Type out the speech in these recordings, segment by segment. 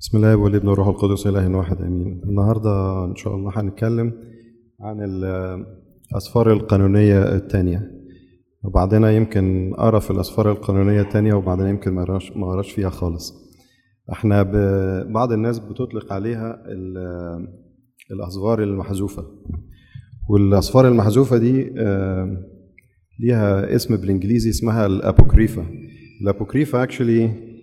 بسم الله والابن والروح القدس اله واحد امين النهارده ان شاء الله هنتكلم عن الاسفار القانونيه الثانيه وبعدين يمكن اقرا في الاسفار القانونيه الثانيه وبعدين يمكن ما اقراش ما اقراش فيها خالص احنا ب- بعض الناس بتطلق عليها ال- الاسفار المحذوفه والاسفار المحذوفه دي آه، ليها اسم بالانجليزي اسمها الابوكريفا الابوكريفا اكشلي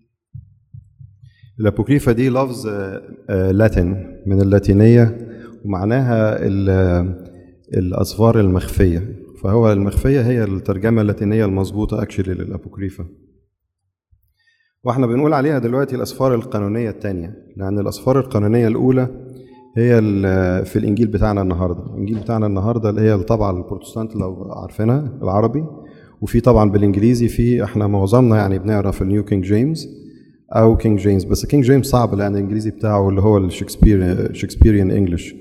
الابوكريفا دي لفظ لاتين من اللاتينيه ومعناها ال- الاسفار المخفيه فهو المخفيه هي الترجمه اللاتينيه المظبوطه اكشلي للابوكريفا واحنا بنقول عليها دلوقتي الاسفار القانونيه الثانيه لان الاسفار القانونيه الاولى هي ال- في الانجيل بتاعنا النهارده الانجيل بتاعنا النهارده اللي هي الطبعه البروتستانت لو عارفينها العربي وفي طبعا بالانجليزي في احنا معظمنا يعني بنقرا في النيو كينج جيمس او كينج جيمس بس كينج جيمس صعب لان الانجليزي بتاعه اللي هو الشكسبير شكسبيريان انجلش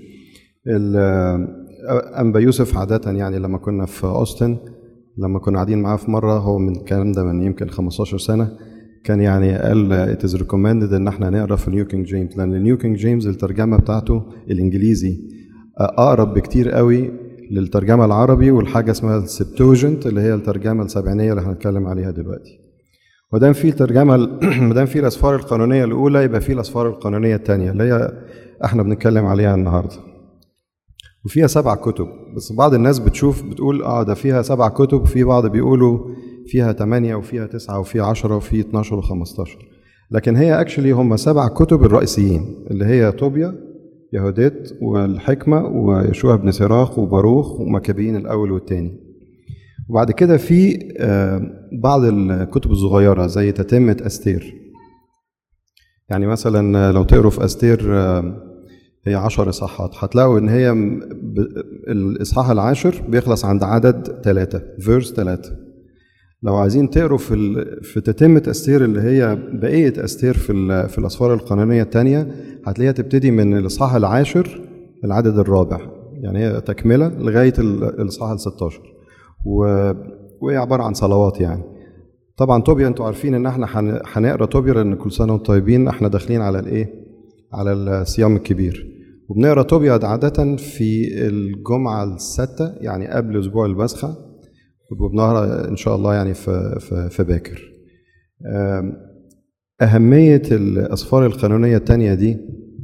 انبا يوسف عاده يعني لما كنا في اوستن لما كنا قاعدين معاه في مره هو من الكلام ده من يمكن 15 سنه كان يعني قال it is recommended ان احنا نقرا في نيو كينج جيمس لان النيو كينج جيمس الترجمه بتاعته الانجليزي اقرب بكتير قوي للترجمه العربي والحاجه اسمها السبتوجنت اللي هي الترجمه السبعينيه اللي هنتكلم عليها دلوقتي ودام في الترجمه ما دام في الاسفار القانونيه الاولى يبقى في الاسفار القانونيه الثانيه اللي هي احنا بنتكلم عليها النهارده وفيها سبع كتب بس بعض الناس بتشوف بتقول اه ده فيها سبع كتب في بعض بيقولوا فيها ثمانية وفيها تسعة وفيها عشرة وفي 12 و15 لكن هي اكشلي هم سبع كتب الرئيسيين اللي هي طوبيا يهوديت والحكمة ويشوع بن سراخ وباروخ ومكابين الأول والثاني وبعد كده في آه، بعض الكتب الصغيرة زي تتمة أستير يعني مثلا لو تقروا في أستير آه، هي عشر إصحاحات هتلاقوا إن هي م- ب- الإصحاح العاشر بيخلص عند عدد ثلاثة فيرس ثلاثة لو عايزين تقروا في ال... في تتمة أستير اللي هي بقية أستير في ال... في الأسفار القانونية الثانية هتلاقيها تبتدي من الإصحاح العاشر العدد الرابع يعني هي تكملة لغاية ال- الإصحاح ال 16 و... وهي عبارة عن صلوات يعني طبعا توبيا انتوا عارفين ان احنا هن- هنقرا توبيا لان كل سنه وانتم طيبين احنا داخلين على الايه؟ على الصيام الكبير وبنقرا توبيا عاده في الجمعه السادسه يعني قبل اسبوع البسخه وبنقرا ان شاء الله يعني في في, في باكر آم، اهميه الاسفار القانونيه الثانيه دي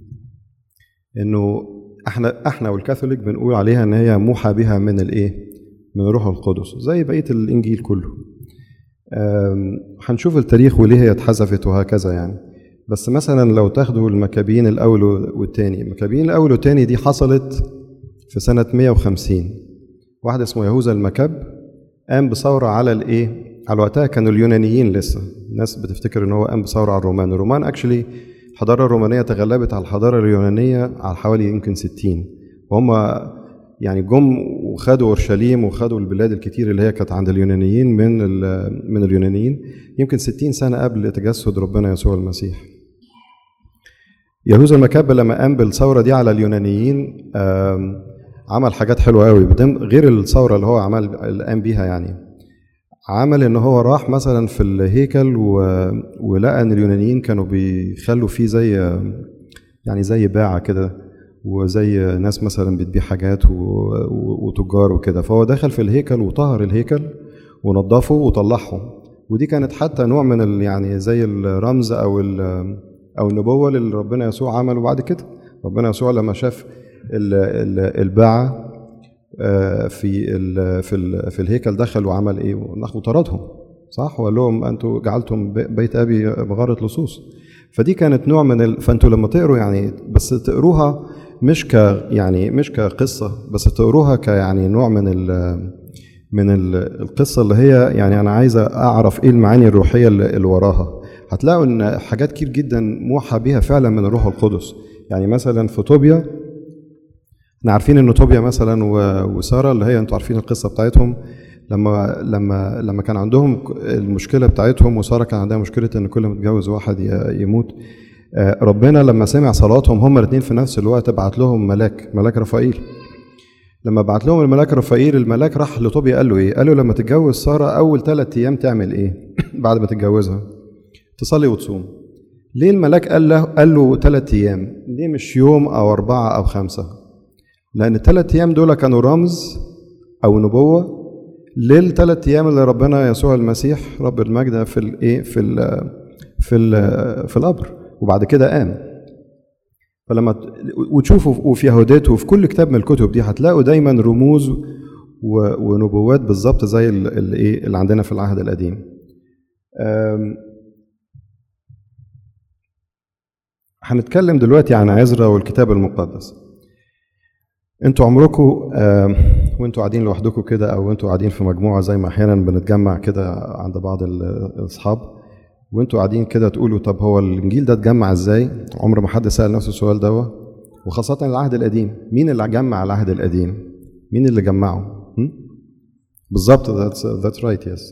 انه احنا احنا والكاثوليك بنقول عليها ان هي موحى بها من الايه؟ من الروح القدس زي بقيه الانجيل كله. آم، هنشوف التاريخ وليه هي اتحذفت وهكذا يعني بس مثلا لو تاخدوا المكابين الاول والثاني المكابين الاول والثاني دي حصلت في سنه 150 واحد اسمه يهوذا المكب قام بثوره على الايه على وقتها كانوا اليونانيين لسه الناس بتفتكر ان هو قام بثوره على الرومان الرومان اكشلي الحضاره الرومانيه تغلبت على الحضاره اليونانيه على حوالي يمكن 60 وهم يعني جم وخدوا اورشليم وخدوا البلاد الكتير اللي هي كانت عند اليونانيين من ال- من اليونانيين يمكن 60 سنه قبل تجسد ربنا يسوع المسيح. يهوذا المكب لما قام بالثوره دي على اليونانيين آم، عمل حاجات حلوه قوي بدم- غير الثوره اللي هو عمل اللي قام بيها يعني عمل ان هو راح مثلا في الهيكل و... ولقى ان اليونانيين كانوا بيخلوا فيه زي يعني زي باعة كده وزي ناس مثلا بتبيع حاجات و... و... وتجار وكده فهو دخل في الهيكل وطهر الهيكل ونظفه وطلعهم ودي كانت حتى نوع من ال... يعني زي الرمز او ال... او النبوة اللي ربنا يسوع عمله بعد كده ربنا يسوع لما شاف ال... ال... الباعة آه، في ال في ال في الهيكل دخل وعمل ايه وطردهم صح وقال لهم انتوا جعلتم بي- بيت ابي مغاره لصوص فدي كانت نوع من ال... فانتوا لما تقروا يعني بس تقروها مش ك يعني مش كقصه بس تقروها كيعني نوع من ال من ال- القصه اللي هي يعني انا عايز اعرف ايه المعاني الروحيه اللي, اللي وراها هتلاقوا ان حاجات كتير جدا موحى بيها فعلا من الروح القدس يعني مثلا في طوبيا احنا عارفين ان طوبيا مثلا و- وساره اللي هي انتوا عارفين القصه بتاعتهم لما لما لما كان عندهم المشكله بتاعتهم وساره كان عندها مشكله ان كل ما تتجوز واحد ي- يموت آه، ربنا لما سمع صلاتهم هما الاثنين في نفس الوقت بعت لهم ملاك ملاك رفائيل لما بعت لهم الملاك رفائيل الملاك راح لطوبيا قال له ايه؟ قال له لما تتجوز ساره اول ثلاث ايام تعمل ايه؟ بعد ما تتجوزها تصلي وتصوم ليه الملاك قال له قال له ثلاث ايام ليه مش يوم او اربعه او خمسه لان الثلاث ايام دول كانوا رمز او نبوه للثلاث ايام اللي ربنا يسوع المسيح رب المجد في الايه في ال في ال في القبر وبعد كده قام فلما وتشوفوا وفي يهودات وفي كل كتاب من الكتب دي هتلاقوا دايما رموز ونبوات بالظبط زي اللي ايه اللي عندنا في العهد القديم هنتكلم دلوقتي عن عزرا والكتاب المقدس انتوا عمركم وانتوا قاعدين لوحدكم كده او انتوا قاعدين في مجموعه زي ما احيانا بنتجمع كده عند بعض الاصحاب وانتوا قاعدين كده تقولوا طب هو الانجيل ده اتجمع ازاي عمر ما حد سال نفسه السؤال ده وخاصه العهد القديم مين اللي جمع العهد القديم مين اللي جمعه بالظبط ذاتس ذاتس رايت يس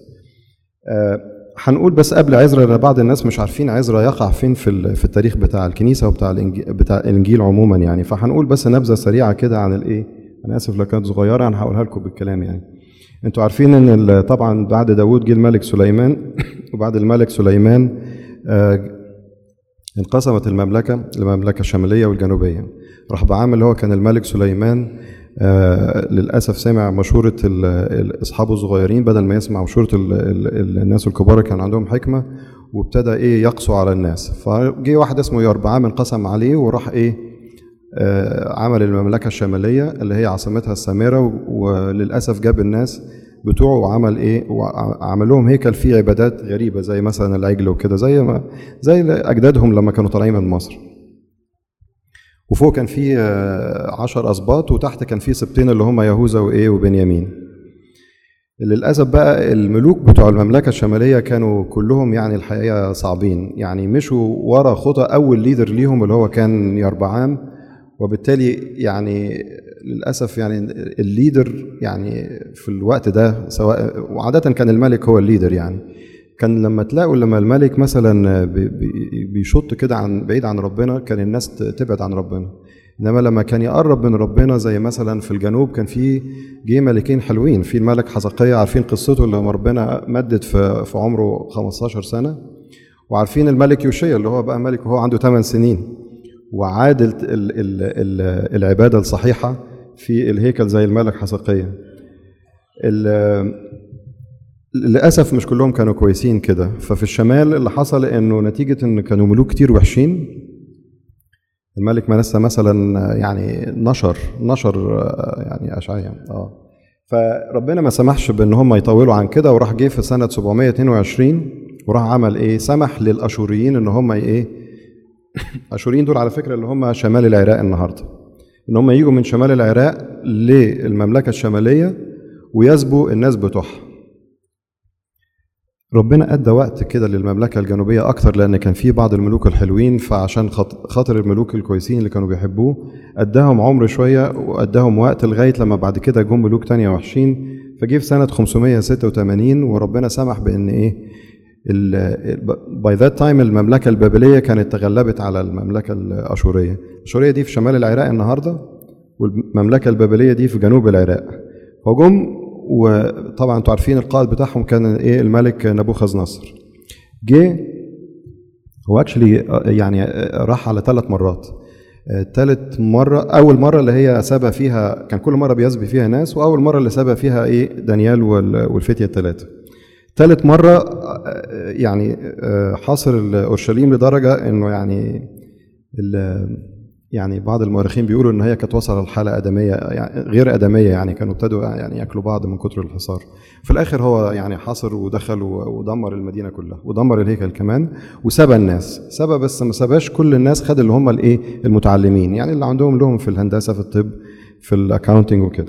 هنقول بس قبل عزرا لان بعض الناس مش عارفين عزرا يقع فين في في التاريخ بتاع الكنيسه وبتاع الانجيل بتاع الانجيل عموما يعني فهنقول بس نبذه سريعه كده عن الايه انا اسف لو كانت صغيره انا هقولها لكم بالكلام يعني انتوا عارفين ان طبعا بعد داوود جه الملك سليمان وبعد الملك سليمان آه انقسمت المملكه لمملكه الشماليه والجنوبيه راح بعام اللي هو كان الملك سليمان آه للاسف سمع مشوره اصحابه الصغيرين بدل ما يسمع مشوره ال ال الناس الكبار كان عندهم حكمه وابتدى ايه يقسو على الناس فجه واحد اسمه يربعام انقسم عليه وراح ايه آه عمل المملكه الشماليه اللي هي عاصمتها السامره وللاسف جاب الناس بتوعه وعمل ايه وعمل لهم هيكل فيه عبادات غريبه زي مثلا العجل وكده زي ما زي اجدادهم لما كانوا طالعين من مصر وفوق كان في عشر أسباط وتحت كان في سبتين اللي هم يهوذا وإيه وبنيامين للأسف بقى الملوك بتوع المملكة الشمالية كانوا كلهم يعني الحقيقة صعبين يعني مشوا ورا خطى أول ليدر ليهم اللي هو كان يربعام وبالتالي يعني للأسف يعني الليدر يعني في الوقت ده سواء وعادة كان الملك هو الليدر يعني كان لما تلاقوا لما الملك مثلا بيشط كده عن بعيد عن ربنا كان الناس تبعد عن ربنا انما لما كان يقرب من ربنا زي مثلا في الجنوب كان في جه ملكين حلوين في الملك حزقية عارفين قصته اللي لما ربنا مدد في في عمره 15 سنه وعارفين الملك يوشيا اللي هو بقى ملك وهو عنده 8 سنين وعاد ال ال ال العباده الصحيحه في الهيكل زي الملك حزقية للاسف مش كلهم كانوا كويسين كده ففي الشمال اللي حصل انه نتيجه ان كانوا ملوك كتير وحشين الملك منسى مثلا يعني نشر نشر يعني اشعياء اه فربنا ما سمحش بان هم يطولوا عن كده وراح جه في سنه 722 وراح عمل ايه سمح للاشوريين ان هم ايه اشوريين دول على فكره اللي هم شمال العراق النهارده ان هم يجوا من شمال العراق للمملكه الشماليه ويسبوا الناس بتوعها ربنا ادى وقت كده للمملكه الجنوبيه اكتر لان كان في بعض الملوك الحلوين فعشان خاطر الملوك الكويسين اللي كانوا بيحبوه اداهم عمر شويه واداهم وقت لغايه لما بعد كده جم ملوك تانية وحشين فجه في سنه 586 وربنا سمح بان ايه باي ذات تايم المملكه البابليه كانت تغلبت على المملكه الاشوريه الاشوريه دي في شمال العراق النهارده والمملكه البابليه دي في جنوب العراق فجم وطبعا انتوا عارفين القائد بتاعهم كان ايه الملك نبوخذ نصر جه هو اكشلي يعني راح على ثلاث مرات ثالث مرة أول مرة اللي هي سبى فيها كان كل مرة بيسبي فيها ناس وأول مرة اللي سبى فيها إيه دانيال والفتية الثلاثة ثالث مرة يعني حاصر أورشليم لدرجة إنه يعني يعني بعض المؤرخين بيقولوا ان هي كانت وصل لحاله ادميه يعني غير ادميه يعني كانوا ابتدوا يعني ياكلوا بعض من كتر الحصار في الاخر هو يعني حاصر ودخل ودمر المدينه كلها ودمر الهيكل كمان وسبى الناس سبى بس ما سباش كل الناس خد اللي هم الايه المتعلمين يعني اللي عندهم لهم في الهندسه في الطب في الاكاونتنج وكده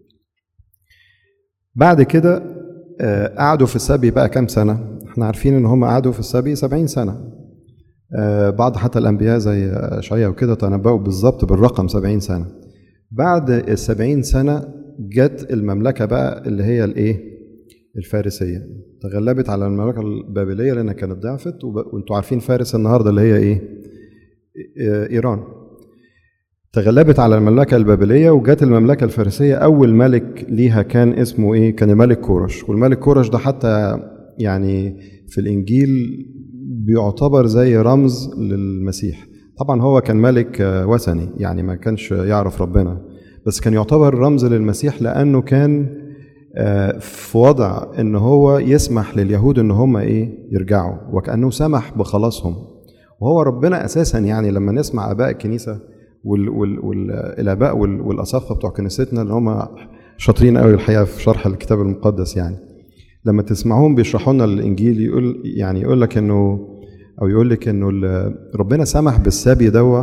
بعد كده قعدوا في السبي بقى كام سنه احنا عارفين ان هم قعدوا في السبي 70 سنه بعض حتى الأنبياء زي أشعيا وكده تنبأوا بالظبط بالرقم 70 سنة بعد ال 70 سنة جت المملكة بقى اللي هي الإيه؟ الفارسية تغلبت على المملكة البابلية لأنها كانت ضعفت وأنتوا عارفين فارس النهاردة اللي هي إيه؟ إيران تغلبت على المملكة البابلية وجت المملكة الفارسية أول ملك ليها كان اسمه إيه؟ كان الملك كورش والملك كورش ده حتى يعني في الإنجيل بيعتبر زي رمز للمسيح طبعا هو كان ملك آه، وثني يعني ما كانش يعرف ربنا بس كان يعتبر رمز للمسيح لانه كان آه، في وضع ان هو يسمح لليهود ان هم ايه يرجعوا وكانه سمح بخلاصهم وهو ربنا اساسا يعني لما نسمع اباء الكنيسه والاباء والاساقفه بتوع كنيستنا اللي هم شاطرين قوي الحقيقه في شرح الكتاب المقدس يعني لما تسمعوهم بيشرحوا لنا الانجيل يقول يعني يقول لك انه او يقول لك انه ربنا سمح بالسبي دوا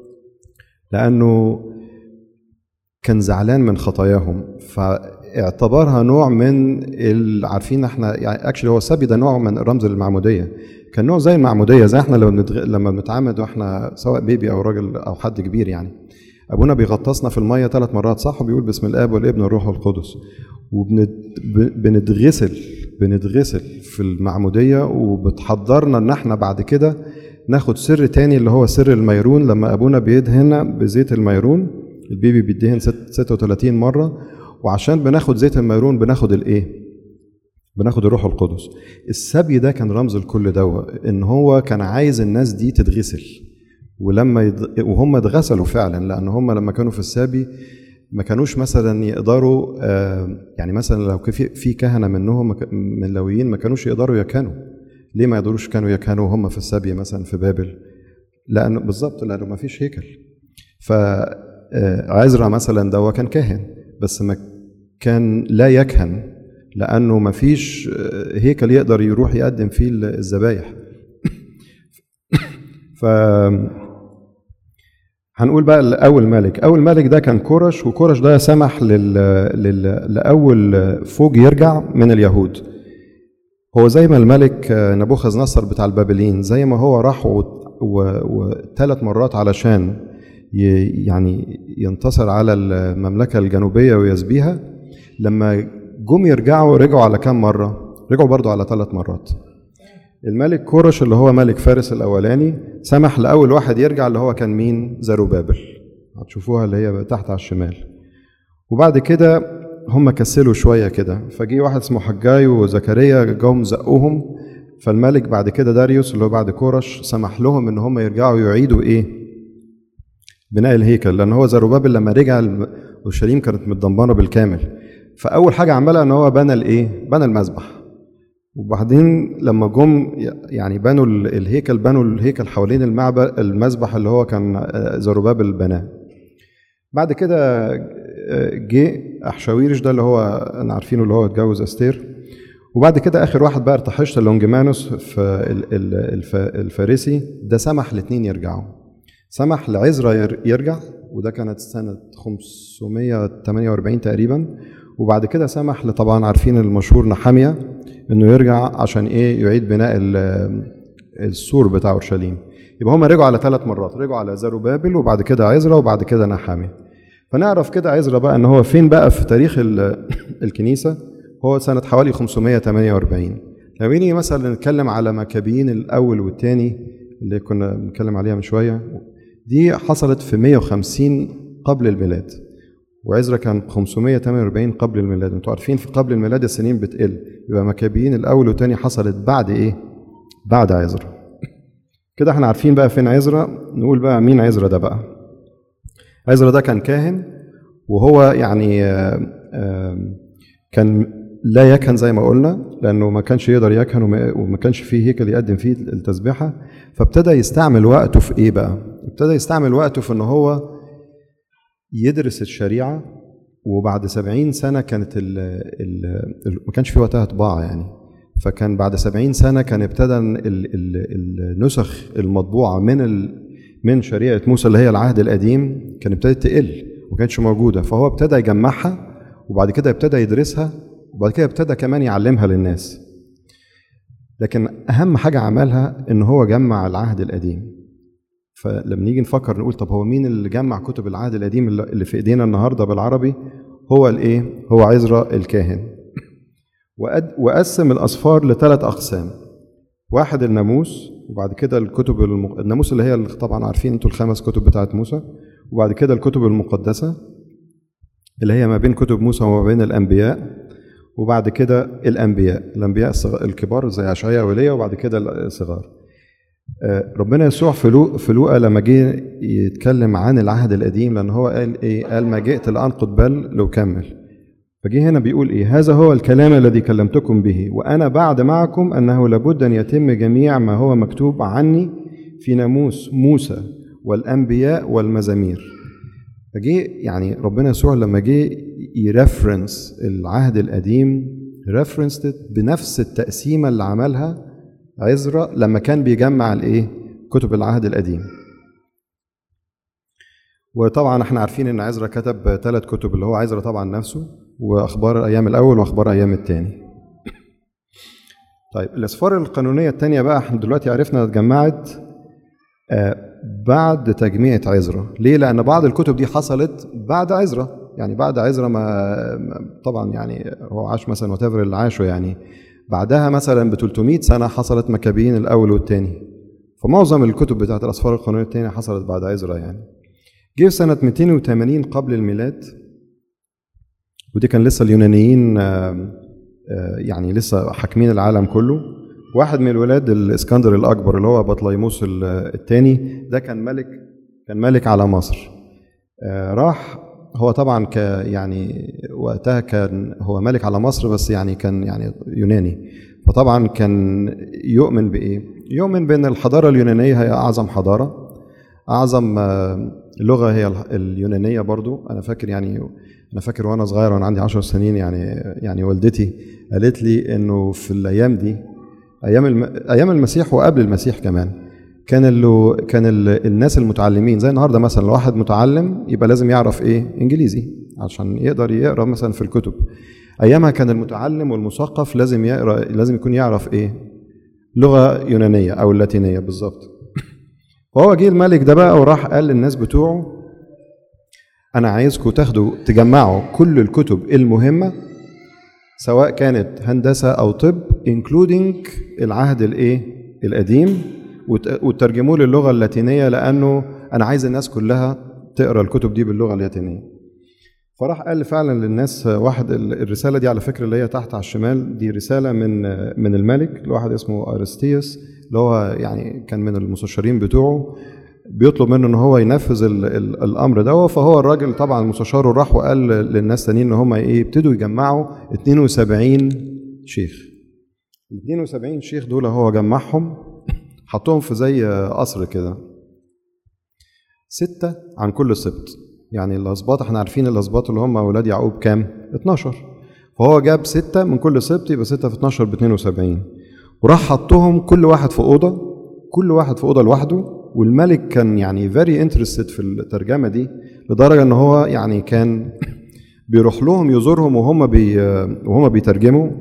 لانه كان زعلان من خطاياهم فاعتبرها نوع من عارفين احنا يعني اكشلي هو السبي ده نوع من رمز المعموديه كان نوع زي المعموديه زي احنا لما بنتغ... لما بنتعامد واحنا سواء بيبي او راجل او حد كبير يعني ابونا بيغطسنا في الميه ثلاث مرات صح وبيقول بسم الاب والابن والروح القدس وبنتغسل بنتغسل في المعموديه وبتحضرنا ان احنا بعد كده ناخد سر تاني اللي هو سر الميرون لما ابونا بيدهن بزيت الميرون البيبي بيدهن 36 مره وعشان بناخد زيت الميرون بناخد الايه بناخد الروح القدس السبي ده كان رمز لكل دوا ان هو كان عايز الناس دي تتغسل ولما يد... وهم اتغسلوا فعلا لان هم لما كانوا في السبي ما كانوش مثلا يقدروا آه يعني مثلا لو في في كهنه منهم من اللويين ما كانوش يقدروا يكانوا ليه ما يقدروش كانوا يكانوا وهم في السبي مثلا في بابل لانه بالظبط لانه ما فيش هيكل فعزرا آه مثلا ده كان كاهن بس ما كان لا يكهن لانه ما فيش آه، هيكل يقدر يروح يقدم فيه الذبايح ف هنقول بقى الاول ملك اول ملك ده كان كورش وكورش ده سمح لل... لل... لاول فوج يرجع من اليهود هو زي ما الملك نبوخذ نصر بتاع البابليين زي ما هو راح وثلاث و... مرات علشان ي... يعني ينتصر على المملكة الجنوبية ويسبيها لما جم يرجعوا رجعوا على كام مرة؟ رجعوا برضو على ثلاث مرات الملك كورش اللي هو ملك فارس الاولاني سمح لاول واحد يرجع اللي هو كان مين زروبابل هتشوفوها اللي هي تحت على الشمال وبعد كده هم كسلوا شويه كده فجي واحد اسمه حجاي وزكريا جم زقوهم فالملك بعد كده داريوس اللي هو بعد كورش سمح لهم ان هم يرجعوا يعيدوا ايه بناء الهيكل لان هو زروبابل لما رجع اورشليم كانت متدمره بالكامل فاول حاجه عملها ان هو بنى الايه بنى المذبح وبعدين لما جم يعني بنوا الهيكل بنوا الهيكل حوالين المعبد المذبح اللي هو كان آه، زروبابل بناه بعد كده آه، جه احشاويرش ده اللي هو انا عارفينه اللي هو اتجوز استير وبعد كده اخر واحد بقى ارتحشت لونجيمانوس في الفارسي ده سمح الاثنين يرجعوا سمح لعزرا يرجع وده كانت سنة 548 تقريبا وبعد كده سمح لطبعا عارفين المشهور نحامية انه يرجع عشان ايه يعيد بناء السور بتاع اورشليم يبقى هم رجعوا على ثلاث مرات رجعوا على زروبابل وبعد كده عزرا وبعد كده نحامي فنعرف كده عزرا بقى ان هو فين بقى في تاريخ الكنيسه هو سنه حوالي 548 لو نيجي مثلا نتكلم على مكابيين الاول والثاني اللي كنا بنتكلم عليها من شويه دي حصلت في 150 قبل الميلاد وعزرا كان 548 قبل الميلاد انتوا عارفين في قبل الميلاد السنين بتقل يبقى مكابيين الاول والتاني حصلت بعد ايه بعد عزرا كده احنا عارفين بقى فين عزرا نقول بقى مين عزرا ده بقى عزرا ده كان كاهن وهو يعني كان لا يكهن زي ما قلنا لانه ما كانش يقدر يكهن وما كانش فيه هيكل يقدم فيه التسبيحه فابتدى يستعمل وقته في ايه بقى ابتدى يستعمل وقته في ان هو يدرس الشريعة وبعد سبعين سنة كانت ال ال ما كانش في وقتها طباعة يعني فكان بعد سبعين سنة كان ابتدى النسخ المطبوعة من من شريعة موسى اللي هي العهد القديم كان ابتدت تقل وما كانتش موجودة فهو ابتدى يجمعها وبعد كده ابتدى يدرسها وبعد كده ابتدى كمان يعلمها للناس لكن أهم حاجة عملها إن هو جمع العهد القديم فلما نيجي نفكر نقول طب هو مين اللي جمع كتب العهد القديم اللي في ايدينا النهارده بالعربي هو الايه هو عزرا الكاهن وقسم الاسفار لثلاث اقسام واحد الناموس وبعد كده الكتب المق... الناموس اللي هي طبعا عارفين انتوا الخمس كتب بتاعت موسى وبعد كده الكتب المقدسه اللي هي ما بين كتب موسى وما بين الانبياء وبعد كده الانبياء الانبياء الكبار زي اشعياء وليا وبعد كده الصغار آه، ربنا يسوع في لو في لوقا لما جه يتكلم عن العهد القديم لان هو قال ايه قال ما جئت لانقض بل لو كمل فجه هنا بيقول ايه هذا هو الكلام الذي كلمتكم به وانا بعد معكم انه لابد ان يتم جميع ما هو مكتوب عني في ناموس موسى والانبياء والمزامير فجه يعني ربنا يسوع لما جه يرفرنس العهد القديم ريفرنس بنفس التقسيمه اللي عملها عزرا لما كان بيجمع الايه كتب العهد القديم وطبعا احنا عارفين ان عزرا كتب ثلاث كتب اللي هو عزرا طبعا نفسه واخبار الايام الاول واخبار ايام الثاني طيب الاسفار القانونيه الثانيه بقى احنا دلوقتي عرفنا اتجمعت آه بعد تجميع عزرا ليه لان بعض الكتب دي حصلت بعد عزرا يعني بعد عزرا ما طبعا يعني هو عاش مثلا وات اللي عاشه يعني بعدها مثلا ب 300 سنه حصلت مكابين الاول والثاني فمعظم الكتب بتاعت الاسفار القانونيه الثانيه حصلت بعد عزرا يعني جه في سنه 280 قبل الميلاد ودي كان لسه اليونانيين يعني لسه حاكمين العالم كله واحد من الولاد الاسكندر الاكبر اللي هو بطليموس الثاني ده كان ملك كان ملك على مصر راح هو طبعا ك يعني وقتها كان هو ملك على مصر بس يعني كان يعني يوناني فطبعا كان يؤمن بايه؟ يؤمن بان الحضاره اليونانيه هي اعظم حضاره اعظم لغه هي اليونانيه برضو انا فاكر يعني انا فاكر وانا صغير وانا عندي 10 سنين يعني يعني والدتي قالت لي انه في الايام دي ايام الم... ايام المسيح وقبل المسيح كمان كان اللي كان ال... الناس المتعلمين زي النهارده مثلا لو واحد متعلم يبقى لازم يعرف ايه انجليزي عشان يقدر يقرا مثلا في الكتب ايامها كان المتعلم والمثقف لازم يقرا لازم يكون يعرف ايه لغه يونانيه او اللاتينيه بالظبط فهو جه الملك ده بقى وراح قال للناس بتوعه انا عايزكم تاخدوا تجمعوا كل الكتب المهمه سواء كانت هندسه او طب انكلودنج العهد الايه القديم وترجموه للغه اللاتينيه لانه انا عايز الناس كلها تقرا الكتب دي باللغه اللاتينيه فراح قال فعلا للناس واحد الرساله دي على فكره اللي هي تحت على الشمال دي رساله من من الملك لواحد اسمه ارستيوس اللي هو يعني كان من المستشارين بتوعه بيطلب منه ان هو ينفذ ال ال الامر ده فهو الراجل طبعا مستشاره راح وقال للناس تانيين ان هم ايه يبتدوا يجمعوا 72 شيخ ال 72 شيخ دول هو جمعهم حطهم في زي قصر كده ستة عن كل سبط يعني الأسباط احنا عارفين الأسباط اللي هم أولاد يعقوب كام؟ 12 فهو جاب ستة من كل سبط يبقى ستة في 12 ب 72 وراح حطهم كل واحد في أوضة كل واحد في أوضة لوحده والملك كان يعني فيري انترستد في الترجمة دي لدرجة إن هو يعني كان بيروح لهم يزورهم وهم بي وهم بيترجموا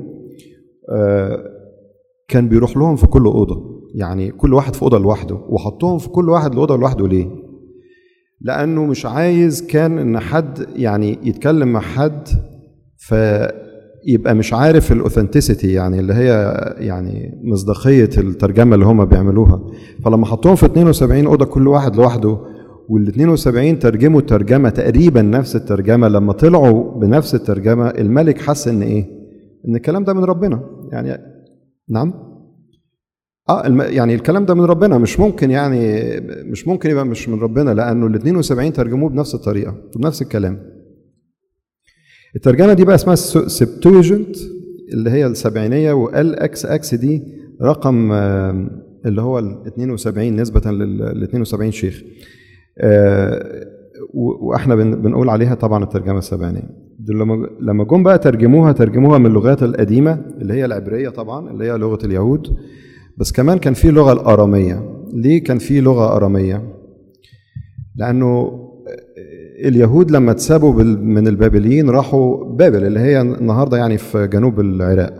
كان بيروح لهم في كل أوضة يعني كل واحد في أوضة لوحده وحطهم في كل واحد لأوضة لوحده ليه؟ لأنه مش عايز كان إن حد يعني يتكلم مع حد فيبقى مش عارف الاوثنتسيتي يعني اللي هي يعني مصداقية الترجمة اللي هما بيعملوها فلما حطوهم في 72 أوضة كل واحد لوحده وال 72 ترجموا الترجمة تقريبا نفس الترجمة لما طلعوا بنفس الترجمة الملك حس إن إيه؟ إن الكلام ده من ربنا يعني نعم؟ اه الم... يعني الكلام ده من ربنا مش ممكن يعني مش ممكن يبقى مش من ربنا لانه ال 72 ترجموه بنفس الطريقه بنفس الكلام. الترجمه دي بقى اسمها سبتوجنت اللي هي السبعينيه وال اكس اكس دي رقم اللي هو ال 72 نسبه لل 72 شيخ. واحنا بنقول عليها طبعا الترجمه السبعينيه. لما لما جم بقى ترجموها ترجموها من اللغات القديمه اللي هي العبريه طبعا اللي هي لغه اليهود بس كمان كان في لغه الاراميه ليه كان في لغه اراميه لانه اليهود لما اتسابوا من البابليين راحوا بابل اللي هي النهارده يعني في جنوب العراق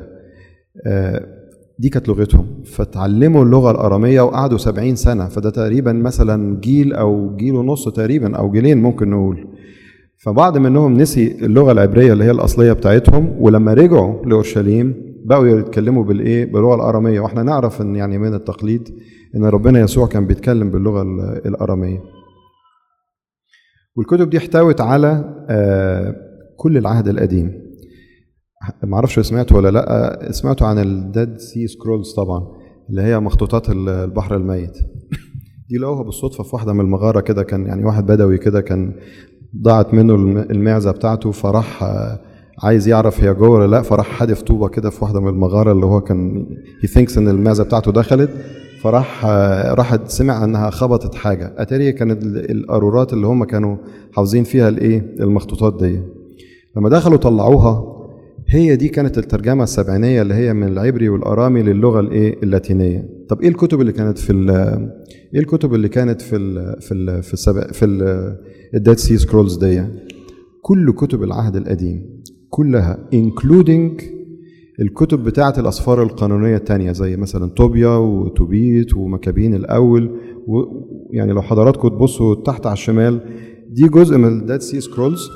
دي كانت لغتهم فتعلموا اللغه الاراميه وقعدوا سبعين سنه فده تقريبا مثلا جيل او جيل ونص تقريبا او جيلين ممكن نقول فبعض منهم نسي اللغه العبريه اللي هي الاصليه بتاعتهم ولما رجعوا لاورشليم بقوا يتكلموا بالايه باللغه الاراميه واحنا نعرف ان يعني من التقليد ان ربنا يسوع كان بيتكلم باللغه الاراميه والكتب دي احتوت على كل العهد القديم ما اعرفش سمعتوا ولا لا سمعتوا عن الديد سي سكرولز طبعا اللي هي مخطوطات البحر الميت دي لقوها بالصدفه في واحده من المغاره كده كان يعني واحد بدوي كده كان ضاعت منه المعزه بتاعته فراح عايز يعرف هي جوه ولا لا فراح حادف طوبه كده في واحده من المغاره اللي هو كان هي ثينكس ان المعزه بتاعته دخلت فراح راح سمع انها خبطت حاجه اتاري كانت القارورات اللي هم كانوا حافظين فيها الايه المخطوطات دي لما دخلوا طلعوها هي دي كانت الترجمه السبعينيه اللي هي من العبري والارامي للغه الايه اللاتينيه طب ايه الكتب اللي كانت في ايه الكتب اللي كانت في ال في ال في السبع في الديد سي سكرولز دي كل كتب العهد القديم كلها including الكتب بتاعة الأسفار القانونية التانية زي مثلا طوبيا وتوبيت ومكابين الأول يعني لو حضراتكم تبصوا تحت على الشمال دي جزء من الديد سي سكرولز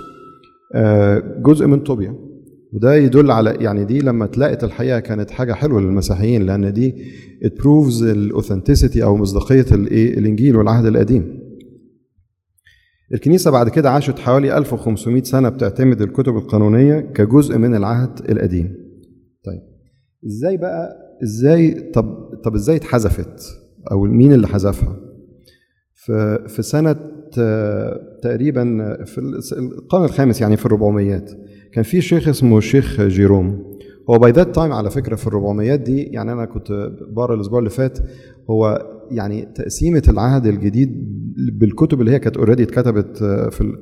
جزء من طوبيا وده يدل على يعني دي لما اتلقت الحقيقه كانت حاجه حلوه للمسيحيين لان دي it proves الاوثنتسيتي او مصداقيه الايه الانجيل والعهد القديم. الكنيسه بعد كده عاشت حوالي 1500 سنه بتعتمد الكتب القانونيه كجزء من العهد القديم. طيب ازاي بقى ازاي طب طب ازاي اتحذفت او مين اللي حذفها؟ في في سنه تقريبا في القرن الخامس يعني في الربعميات كان في شيخ اسمه الشيخ جيروم هو باي ذات تايم على فكره في الربعميات دي يعني انا كنت بقرا الاسبوع اللي فات هو يعني تقسيمه العهد الجديد بالكتب اللي هي كانت اوريدي اتكتبت في ال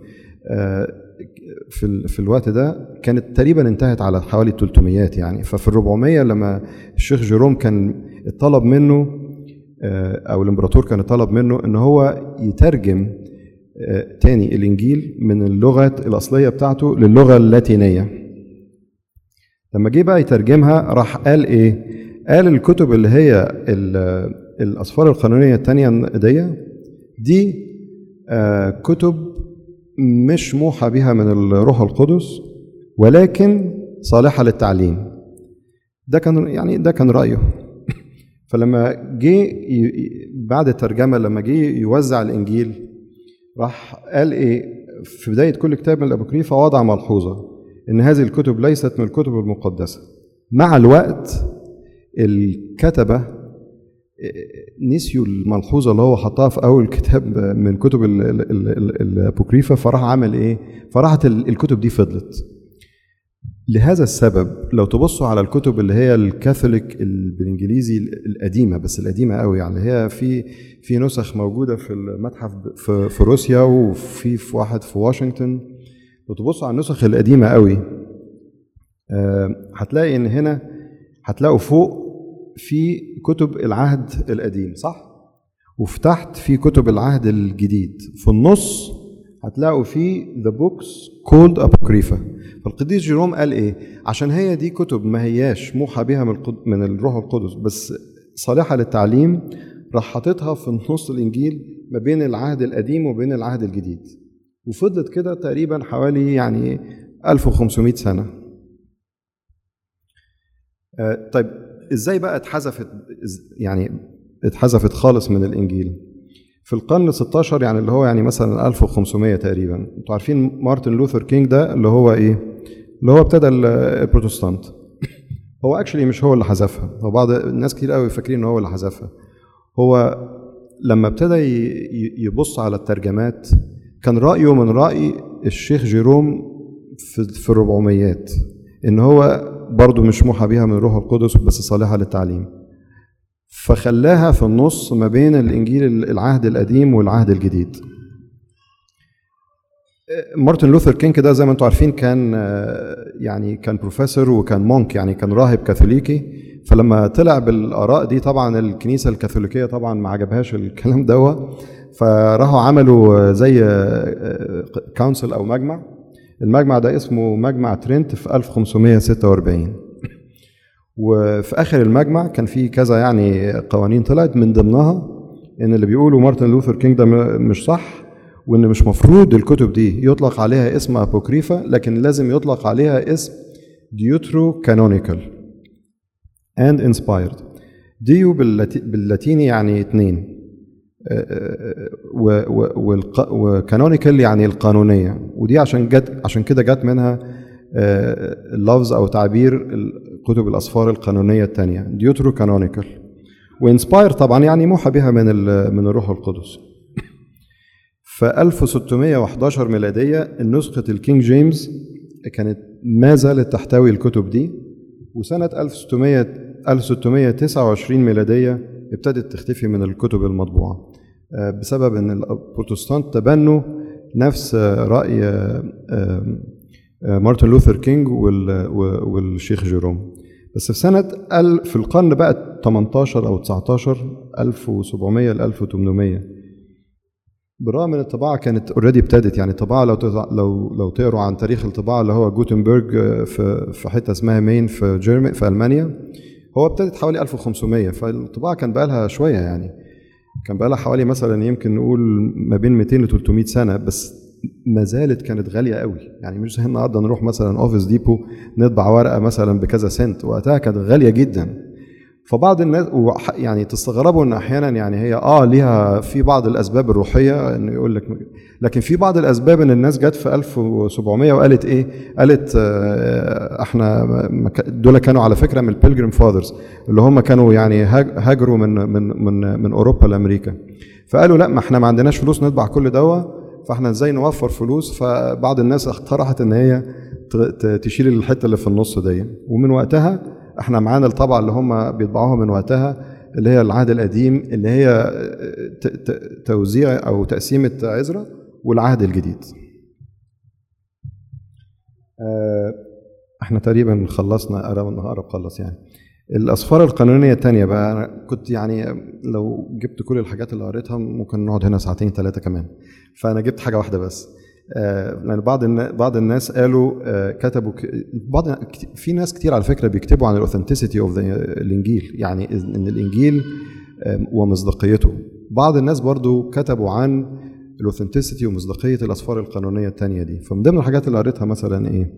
في ال في الوقت ده كانت تقريبا انتهت على حوالي 300 يعني ففي ال 400 لما الشيخ جيروم كان اتطلب منه او الامبراطور كان طلب منه ان هو يترجم تاني الانجيل من اللغه الاصليه بتاعته للغه اللاتينيه لما جه بقى يترجمها راح قال ايه قال الكتب اللي هي الاسفار القانونيه التانية دي دي كتب مش موحى بها من الروح القدس ولكن صالحه للتعليم ده كان يعني ده كان رايه فلما جه بعد الترجمه لما جه يوزع الانجيل راح قال ايه في بدايه كل كتاب من الابوكريفه وضع ملحوظه ان هذه الكتب ليست من الكتب المقدسه مع الوقت الكتبه نسيوا الملحوظه اللي هو حطها في اول كتاب من كتب الابوكريفه فراح عمل ايه فراحت الكتب دي فضلت لهذا السبب لو تبصوا على الكتب اللي هي الكاثوليك بالانجليزي القديمه بس القديمه قوي يعني هي في في نسخ موجوده في المتحف في, في روسيا وفي في واحد في واشنطن لو تبصوا على النسخ القديمه قوي هتلاقي ان هنا هتلاقوا فوق في كتب العهد القديم صح وفي تحت في كتب العهد الجديد في النص هتلاقوا في ذا بوكس كولد ابوكريفا فالقديس جيروم قال ايه عشان هي دي كتب ما هياش موحى بها من, القد... من الروح القدس بس صالحه للتعليم راح حاططها في نص الانجيل ما بين العهد القديم وبين العهد الجديد وفضلت كده تقريبا حوالي يعني 1500 سنه آه طيب ازاي بقى اتحذفت يعني اتحذفت خالص من الانجيل في القرن 16 يعني اللي هو يعني مثلا 1500 تقريبا انتوا عارفين مارتن لوثر كينج ده اللي هو ايه اللي هو ابتدى البروتستانت هو اكشلي مش هو اللي حذفها هو بعض الناس كتير قوي فاكرين ان هو اللي حذفها هو لما ابتدى يبص على الترجمات كان رايه من راي الشيخ جيروم في في الربعميات ان هو برضه مش موحى بيها من روح القدس بس صالحه للتعليم فخلاها في النص ما بين الانجيل العهد القديم والعهد الجديد مارتن لوثر كينج ده زي ما انتم عارفين كان يعني كان بروفيسور وكان مونك يعني كان راهب كاثوليكي فلما طلع بالاراء دي طبعا الكنيسه الكاثوليكيه طبعا ما عجبهاش الكلام دوا فراحوا عملوا زي كونسل او مجمع المجمع ده اسمه مجمع ترينت في 1546 وفي اخر المجمع كان في كذا يعني قوانين طلعت من ضمنها ان اللي بيقولوا مارتن لوثر كينج ده مش صح وان مش مفروض الكتب دي يطلق عليها اسم ابوكريفا لكن لازم يطلق عليها اسم ديوترو كانونيكال and inspired ديو باللاتيني يعني اتنين وكانونيكال يعني القانونيه ودي عشان جت عشان كده جت منها اللفظ او تعبير كتب الاسفار القانونيه الثانيه ديوترو كانونيكال وانسباير طبعا يعني موحى بها من من الروح القدس في 1611 ميلادية نسخة الكينج جيمس كانت ما زالت تحتوي الكتب دي وسنة 1600 1629 ميلادية ابتدت تختفي من الكتب المطبوعة بسبب ان البروتستانت تبنوا نفس رأي مارتن لوثر كينج والشيخ جيروم بس في سنة في القرن بقى 18 أو 19 1700 ل 1800 بالرغم ان الطباعه كانت اوريدي ابتدت يعني الطباعه لو لو لو تقروا عن تاريخ الطباعه اللي هو جوتنبرج في في حته اسمها مين في جيرمي في المانيا هو ابتدت حوالي 1500 فالطباعه كان بقى لها شويه يعني كان بقى لها حوالي مثلا يمكن نقول ما بين 200 ل 300 سنه بس ما زالت كانت غاليه قوي يعني مش زي النهارده نروح مثلا اوفيس ديبو نطبع ورقه مثلا بكذا سنت وقتها كانت غاليه جدا فبعض الناس يعني تستغربوا ان احيانا يعني هي اه ليها في بعض الاسباب الروحيه انه يقول لك لكن في بعض الاسباب ان الناس جت في 1700 وقالت ايه؟ قالت آه احنا دول كانوا على فكره من البيلجريم فاذرز اللي هم كانوا يعني هاجروا من من من من اوروبا لامريكا فقالوا لا ما احنا ما عندناش فلوس نطبع كل دواء فاحنا ازاي نوفر فلوس فبعض الناس اقترحت ان هي تشيل الحته اللي في النص دي ومن وقتها احنا معانا الطبعه اللي هم بيطبعوها من وقتها اللي هي العهد القديم اللي هي توزيع او تقسيمه عزرا والعهد الجديد احنا تقريبا خلصنا قرب خلص يعني الاسفار القانونيه الثانيه بقى انا كنت يعني لو جبت كل الحاجات اللي قريتها ممكن نقعد هنا ساعتين ثلاثه كمان فانا جبت حاجه واحده بس لان بعض بعض الناس قالوا كتبوا بعض في ناس كتير على فكره بيكتبوا عن الاوثنتسيتي اوف الانجيل يعني ان الانجيل ومصداقيته بعض الناس برضو كتبوا عن الاوثنتسيتي ومصداقيه الاسفار القانونيه الثانيه دي فمن ضمن الحاجات اللي قريتها مثلا ايه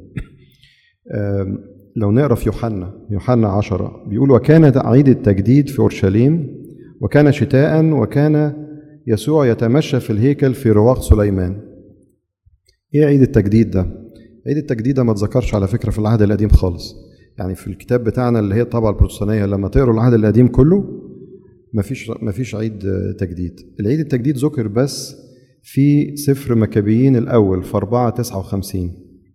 لو نقرا في يوحنا يوحنا عشرة بيقول وكان عيد التجديد في اورشليم وكان شتاء وكان يسوع يتمشى في الهيكل في رواق سليمان ايه عيد التجديد ده عيد التجديد ده ما اتذكرش على فكره في العهد القديم خالص يعني في الكتاب بتاعنا اللي هي الطبعه البروتستانيه لما تقروا العهد القديم كله مفيش مفيش عيد تجديد العيد التجديد ذكر بس في سفر مكابيين الاول في 4 59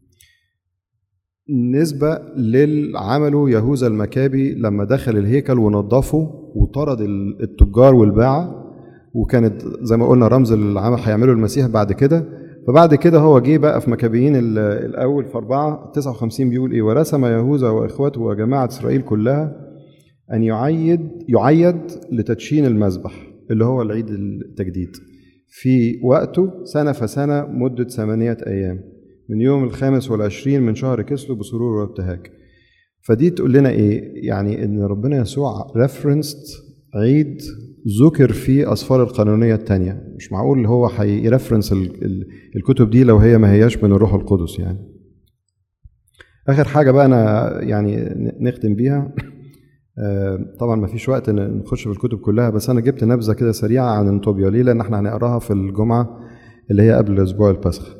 نسبة للعمله يهوذا المكابي لما دخل الهيكل ونظفه وطرد التجار والباعة وكانت زي ما قلنا رمز العمل هيعمله المسيح بعد كده فبعد كده هو جه بقى في مكابيين الاول في 4 59 بيقول ايه ورسم يهوذا واخوته وجماعه اسرائيل كلها ان يعيد يعيد لتدشين المذبح اللي هو العيد التجديد في وقته سنه فسنه مده ثمانيه ايام من يوم الخامس والعشرين من شهر كسلو بسرور وابتهاج فدي تقول لنا ايه يعني ان ربنا يسوع ريفرنسد عيد ذكر في اسفار القانونيه الثانيه مش معقول هو هيرفرنس الكتب دي لو هي ما هياش من الروح القدس يعني اخر حاجه بقى انا يعني نختم بيها طبعا ما فيش وقت نخش في الكتب كلها بس انا جبت نبذه كده سريعه عن انطوبيا ليه لان احنا هنقراها في الجمعه اللي هي قبل اسبوع البسخ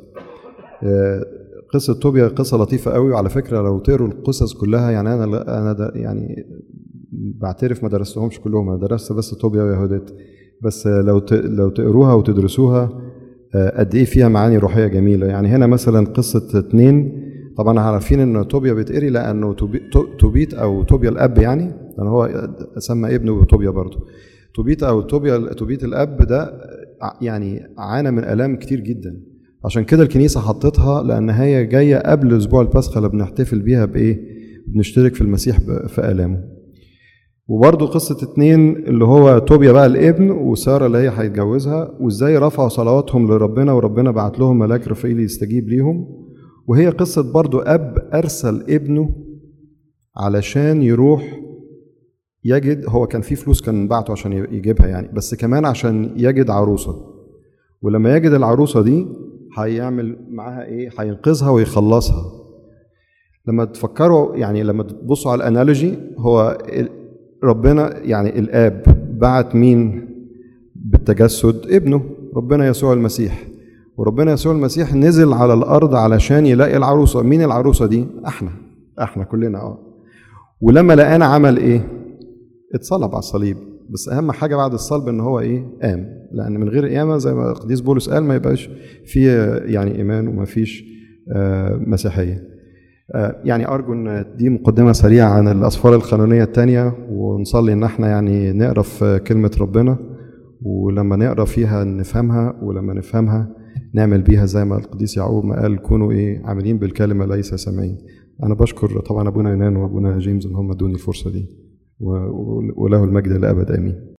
قصه طوبيا قصه لطيفه قوي وعلى فكره لو تقروا القصص كلها يعني انا انا يعني بعترف ما درستهمش كلهم انا درست بس طوبيا ويهودات بس لو لو تقروها وتدرسوها قد ايه فيها معاني روحيه جميله يعني هنا مثلا قصه اتنين طبعا عارفين ان طوبيا بيتقري لانه توبيت او طوبيا الاب يعني لان هو سمى ابنه طوبيا برضه توبيت او طوبيا توبيت الاب ده يعني عانى من الام كتير جدا عشان كده الكنيسه حطتها لان هي جايه قبل اسبوع البسخه اللي بنحتفل بيها بايه بنشترك في المسيح في الامه وبرضه قصة اتنين اللي هو توبيا بقى الابن وسارة اللي هي هيتجوزها وازاي رفعوا صلواتهم لربنا وربنا بعت لهم ملاك رفائيل يستجيب ليهم وهي قصة برضه أب أرسل ابنه علشان يروح يجد هو كان في فلوس كان بعته عشان يجيبها يعني بس كمان عشان يجد عروسة ولما يجد العروسة دي هيعمل معاها ايه هينقذها ويخلصها لما تفكروا يعني لما تبصوا على الانالوجي هو ربنا يعني الاب بعت مين بالتجسد ابنه ربنا يسوع المسيح وربنا يسوع المسيح نزل على الارض علشان يلاقي العروسه مين العروسه دي احنا احنا كلنا اه ولما لقانا عمل ايه اتصلب على الصليب بس اهم حاجه بعد الصلب ان هو ايه قام لان من غير قيامه زي ما القديس بولس قال ما يبقاش في يعني ايمان وما فيش مسيحيه يعني ارجو ان دي مقدمه سريعه عن الاسفار القانونيه الثانيه ونصلي ان احنا يعني نقرا في كلمه ربنا ولما نقرا فيها نفهمها ولما نفهمها نعمل بيها زي ما القديس يعقوب ما قال كونوا ايه عاملين بالكلمه ليس سامعين انا بشكر طبعا ابونا يونان وابونا جيمس ان هم ادوني الفرصه دي وله المجد للابد امين